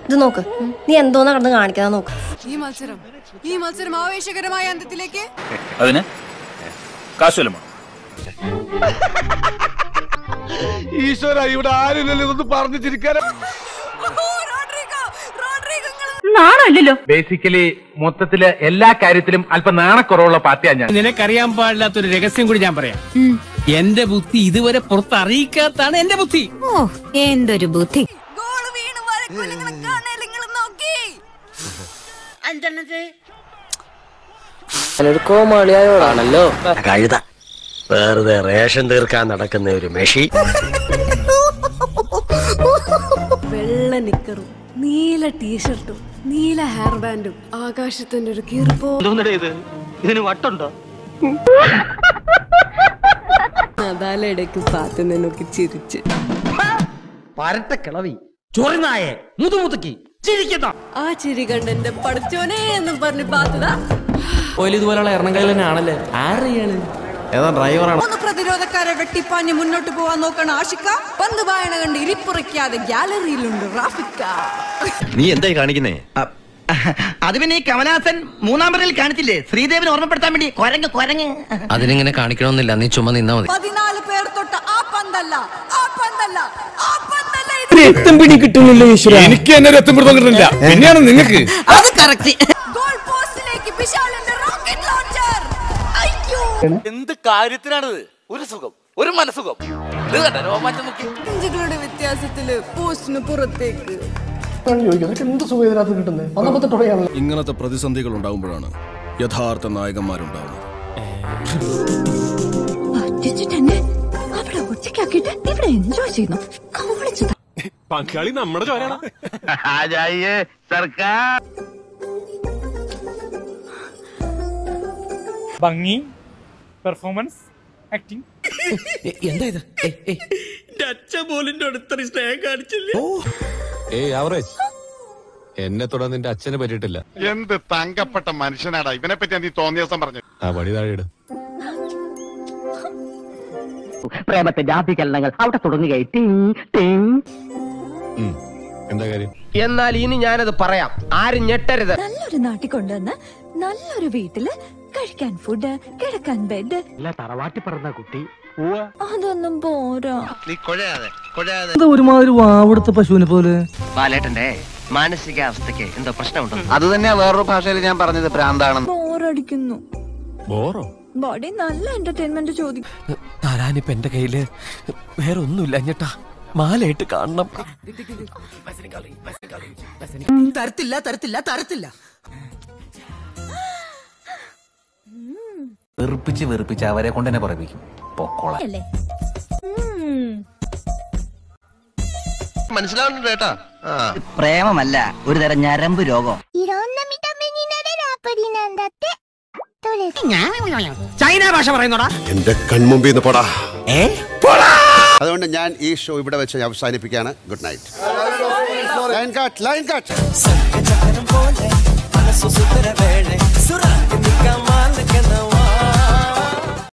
ഇത് നോക്ക് നീ എന്തോന്നാ കിടന്ന് കാണിക്കാതെ നോക്ക് ഈ മത്സരം ഈ മത്സരം ആവേശകരമായ അന്ത്യത്തിലേക്ക് അതിന് കാശുവല്ലമോ ഈശ്വര ഇവിടെ ആരില്ലല്ലോ ഇതൊന്ന് പറഞ്ഞു ചിരിക്കാൻ ബേസിക്കലി മൊത്തത്തില് എല്ലാ കാര്യത്തിലും അല്പം നാണക്കുറവുള്ള പാർട്ടിയാണ് ഞാൻ നിനക്കറിയാൻ പാടില്ലാത്തൊരു രഹസ്യം കൂടി ഞാൻ പറയാം എന്റെ ബുദ്ധി ഇതുവരെ പുറത്തറിയിക്കാത്താണ് എന്റെ ബുദ്ധി ഓ എന്തൊരു ബുദ്ധി ഗോൾ വീണ് വരക്കുലങ്ങളെ കാണാൻ നിങ്ങൾ നോക്കി കഴുത വെറുതെ റേഷൻ തീർക്കാൻ നടക്കുന്ന ഒരു മെഷി വെള്ള നിക്കറും നീല ടീഷർട്ടും നീല ഹെയർ ബാൻഡും ആകാശത്തിന്റെ ഒരു കീർപ്പോ ഇതിന് വട്ടുണ്ടോ അതാലിടയ്ക്ക് പാത്തുന്നെ നോക്കി ചിരിച്ച് പരട്ട കിളവി ചൊറിനായെ മുതുമുതുക്കി ചിരിക്കുന്ന ആ ചിരി കണ്ട് എന്റെ പഠിച്ചോനെ എന്നും പറഞ്ഞ് പാത്തതാ ഇതുപോലുള്ള എറണാകുളം തന്നെയാണല്ലേ ആരെയാണ് ഏതാ ഡ്രൈവറാണ് മൂന്ന് പ്രതിരോധക്കാരെ വെട്ടിപ്പാഞ്ഞ് മുന്നോട്ട് പോവാൻ നോക്കണ ആഷിക്ക പന്ത് പായണ കണ്ട് ഇരിപ്പുറയ്ക്കാതെ ഗാലറിയിലുണ്ട് റാഫിക്ക നീ എന്തായി കാണിക്കുന്നേ അത് പിന്നെ ഈ കമലഹാസൻ മൂന്നാം പറയിൽ കാണിച്ചില്ലേ ശ്രീദേവിനെ ഓർമ്മപ്പെടുത്താൻ വേണ്ടി കൊരങ്ങ് കൊരങ്ങ് അതിനിങ്ങനെ കാണിക്കണമെന്നില്ല നീ ചുമ നിന്നാ മതി പതിനാല് പേർ തൊട്ട് ആ പന്തല്ല ആ പന്തല്ല ആ പന്തല്ല ഇത് എത്തും പിടി കിട്ടുന്നില്ല ഈശ്വര എനിക്ക് തന്നെ ഒരു എത്തുമ്പോഴത്തും കിട്ടുന്നില്ല പിന്നെയാണ് നിങ്ങൾക്ക് അത് കറക്റ്റ് ഗോൾ പോസ്റ്റിലേക്ക് വിശാലിന്റെ റോക്കറ്റ് ലോഞ്ചർ അയ്യോ എന്ത് കാര്യത്തിനാണിത് ഒരു സുഖം ഒരു മനസുഖം ഇത് കണ്ടോ രോമാറ്റം നോക്കി ഇഞ്ചുകളുടെ വ്യത്യാസത്തില് പോസ്റ്റിന് പുറത്തേക്ക് ഇങ്ങനത്തെ പ്രതിസന്ധികൾ ഉണ്ടാകുമ്പോഴാണ് യഥാർത്ഥ നായകന്മാരുണ്ടാവുന്നത് അവിടെ ഒറ്റയ്ക്കാക്കിട്ട് ഇവിടെ എൻജോയ് ചെയ്യുന്നു കാണിച്ചു പങ്കാളി നമ്മുടെ ചോരാണ് സർക്കാർ ഭംഗി പെർഫോമൻസ് ആക്ടിങ് എന്താ ഇത് ഏയ് ആവറേജ് എന്നെ തൊടാൻ നിന്റെ അച്ഛനെ പറ്റിയിട്ടില്ല എന്ത് തങ്കപ്പെട്ട മനുഷ്യനാടാ ഇവനെ പറ്റി നീ തോന്നിയ ദിവസം പറഞ്ഞു ആ വടി താഴെ പ്രേമത്തിന്റെ ആഭികരണങ്ങൾ അവിടെ തുടങ്ങുകയായി ടിങ് ടിങ് എന്താ കാര്യം എന്നാൽ ഇനി ഞാനത് പറയാം ആരും ഞെട്ടരുത് നല്ലൊരു നാട്ടിൽ കൊണ്ടുവന്ന് നല്ലൊരു വീട്ടില് കഴിക്കാൻ ഫുഡ് കിടക്കാൻ ബെഡ് തറവാട്ടി പറഞ്ഞ കുട്ടി അതൊന്നും പോരാ നീ കൊഴയാതെ കൊഴയാതെ ബാലേട്ടന്റെ മാനസികാവസ്ഥക്ക് എന്തോ പ്രശ്നമുണ്ടോ അത് തന്നെയാ വേറൊരു ഭാഷയിൽ ഞാൻ പറഞ്ഞത് ഭ്രാന്താണെന്ന് ബോറടിക്കുന്നു ബോറോ ബോഡി നല്ല എന്റർടൈൻമെന്റ് ചോദിക്കും തരാനിപ്പ എന്റെ കയ്യില് വേറെ ഒന്നുമില്ല ഞെട്ടാ മാലയിട്ട് കാണണം തരത്തില്ല തരത്തില്ല തരത്തില്ല വെറുപ്പിച്ച് വെറുപ്പിച്ച് അവരെ കൊണ്ട് തന്നെ പറയിപ്പിക്കും പൊക്കോളാം അല്ലേ മനസ്സിലാവുന്നുണ്ട് കേട്ടാ പ്രേമമല്ല ഒരു തരം ഞരമ്പ് രോഗം ചൈന ഭാഷ പറയുന്നോടാ എന്റെ കൺമുമ്പിൽ നിന്ന് പോടാ ഏ അതുകൊണ്ട് ഞാൻ ഈ ഷോ ഇവിടെ വെച്ച് അവസാനിപ്പിക്കുകയാണ് good night line cut line cut